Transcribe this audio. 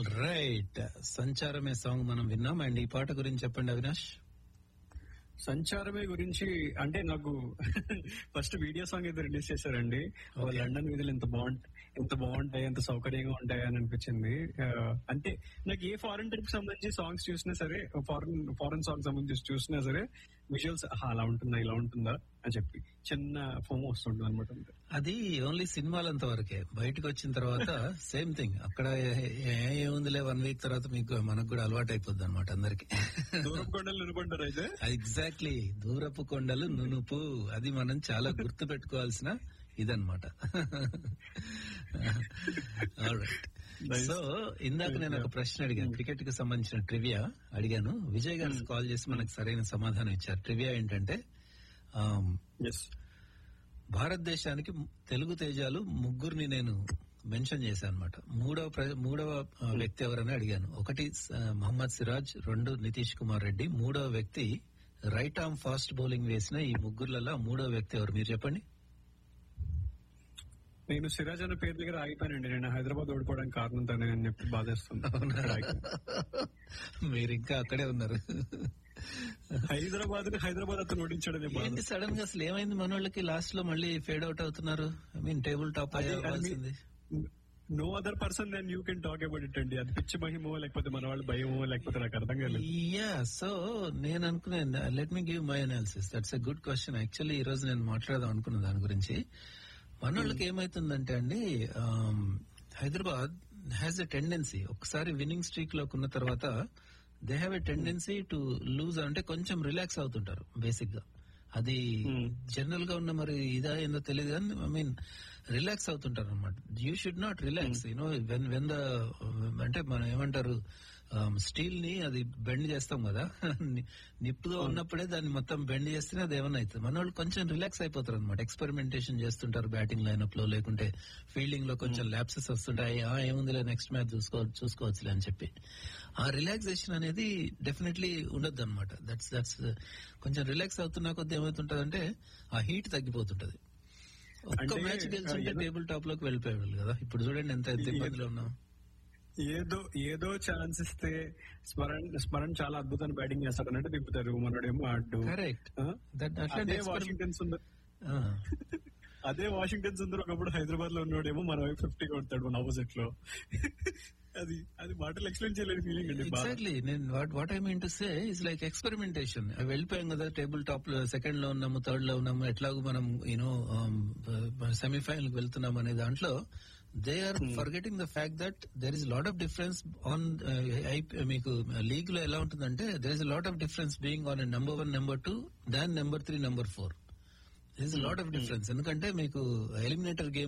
All right సంచారమే song మనం విన్నాం and ఈ పాట గురించి చెప్పండి అవినాష్ సంచారమే గురించి అంటే నాకు ఫస్ట్ వీడియో సాంగ్ అయితే రిలీజ్ చేశారండి ఓ Okay. లండన్ వీధులు ఎంత బాగుంటాయి ఎంత బాగుంటాయి ఎంత సౌకర్యంగా ఉంటాయి అని అనిపించింది ఆ, అంటే నాకు ఏ ఫారెన్ ట్రిప్ సంబంధించి సాంగ్స్ చూసినా సరే ఫారెన్ ఫారెన్ సాంగ్ సంబంధించి చూసినా సరే విజువల్స్ అలా ఉంటుందా ఇలా ఉంటుందా అని చెప్పి చిన్న ఫోమ్ వస్తుంటుంది అనమాట అది ఓన్లీ సినిమాలంత వరకే బయటకు వచ్చిన తర్వాత సేమ్ థింగ్ అక్కడ ఏ- ఏ- ఏముందిలే వన్ వీక్ తర్వాత మీకు మనకు కూడా అలవాటు అయిపోద్ది అనమాట అందరికి దూరం కొండలు అనుకుంటారు అయితే ఎగ్జాక్ట్లీ దూరపు కొండలు నునుపు అది మనం చాలా గుర్తు పెట్టుకోవాల్సిన ఇదన్నమాట Nice. సో ఇందాక నేను ఒక ప్రశ్న అడిగాను క్రికెట్ కి సంబంధించిన ట్రివియా అడిగాను విజయ్ గారు కాల్ చేసి మనకు సరైన సమాధానం ఇచ్చారు ట్రివియా ఏంటంటే ఆమ్, ఎస్ భారతదేశానికి తెలుగు తేజాలు ముగ్గురిని నేను మెన్షన్ చేశాను అనమాట మూడవ ప్ర- మూడవ ఆ, వ్యక్తి ఎవరని అడిగాను ఒకటి ఆ, మహమ్మద్ సిరాజ్ రెండు నితీష్ కుమార్ రెడ్డి మూడవ వ్యక్తి రైట్ ఆర్మ్ ఫాస్ట్ బౌలింగ్ వేసిన ఈ ముగ్గురులలో మూడవ వ్యక్తి ఎవరు మీరు చెప్పండి నేను సిరాజ్ అన్న పేరు దగ్గర ఆగిపోయానండి నేను హైదరాబాద్ ఓడిపోవడానికి కారణం తనే అని చెప్పి బాధేస్తుంది మీరు ఇంకా అక్కడే ఉన్నారు హైదరాబాద్ హైదరాబాద్ అతను ఓడించాడనే బాధ ఏంటి సడన్ గా అసలు ఏమైంది మన వాళ్ళకి లాస్ట్ లో మళ్ళీ ఫేడ్ అవుట్ అవుతున్నారు ఐ మీన్ టేబుల్ టాప్ అది- అది అవ్వాల్సింది no other person then you can talk about it అండి అది పిచ్చి మహిమో లేకపోతే మన వాళ్ళ భయమో లేకపోతే నాకు అర్థం కాలేదు యా సో నేను అనుకున్నాను let me give my analysis that's a good question actually ఈ రోజు నేను మాట్లాడదాం అనుకున్న దాని గురించి మన వాళ్ళకి ఏమైతుందంటే అండి హైదరాబాద్ హ్యాస్ ఎ టెండెన్సీ ఒకసారి విన్నింగ్ స్ట్రీక్ లోకి ఉన్న తర్వాత they have a tendency to lose అంటే కొంచెం రిలాక్స్ అవుతుంటారు బేసిక్ గా అది Hmm. జనరల్ గా ఉన్న మరి ఇదా ఏందో తెలియదు కానీ ఐ మీన్ రిలాక్స్ అవుతుంటారు అనమాట you should not relax you know when when the అంటే మనం ఏమంటారు స్టీల్ ని అది బెండ్ చేస్తాం కదా ని- నిప్పుగా ఉన్నప్పుడే దాన్ని మొత్తం బెండ్ చేస్తేనే అది ఏమన్నా అవుతుంది మన వాళ్ళు కొంచెం రిలాక్స్ అయిపోతారు అనమాట ఎక్స్పెరిమెంటేషన్ చేస్తుంటారు బ్యాటింగ్ లైనప్ లో లేకుంటే ఫీల్డింగ్ లో కొంచెం ల్యాప్సెస్ వస్తుంటాయి ఆ ఏముందిలే నెక్స్ట్ మ్యాచ్ చూసుకో చూసుకోవచ్చులే అని చెప్పి ఆ రిలాక్సేషన్ అనేది డెఫినెట్లీ ఉండొద్దు అనమాట దట్స్ దట్స్ కొంచెం రిలాక్స్ అవుతున్నా కొద్ది ఏమవుతుంటది ఆ హీట్ తగ్గిపోతుంటది ఒక్క అంటే, మ్యాచ్ గెలిచుంటే ఏదో- టేబుల్ టాప్ లోకి వెళ్ళిపోయేవాళ్ళు కదా ఇప్పుడు చూడండి ఎంత ఎంత ఇబ్బందిలో ఉన్నాం ఏదో ఏదో ఛాన్స్ ఇస్తే స్మరణ్ స్మరణ్ చాలా అద్భుతమైన బ్యాటింగ్ చేస్తాడు అన్నట్టు తిప్పుతారు మనోడేమో ఆడు కరెక్ట్ ఆ? దట్ అదే అట్లా వాషింగ్టన్ సుందర్ అదే వాషింగ్టన్ సుందర్ ఒకప్పుడు హైదరాబాద్ లో ఉన్నాడేమో మన వైపు ఫిఫ్టీ కొడతాడు మన ఆపోజిట్ లో అది అది మాటలు ఎక్స్ప్లెయిన్ చేయలేని ఫీలింగ్ అండి బాధ. ఎగ్జాక్ట్లీ నేను what what I mean to say is like experimentation వెళ్ళిపోయాం కదా టేబుల్ టాప్ లో సెకండ్ లో ఉన్నాము థర్డ్ లో ఉన్నాము ఎట్లాగో మనం యూనో సెమీఫైనల్ కి వెళ్తున్నాం అనే దాంట్లో they are forgetting the fact that there is lot of difference on మీకు లీగ్ లో ఎలా ఉంటుందంటే there is lot of difference being on number one number two than number three number four there is lot of difference ఎందుకంటే మీకు eliminator game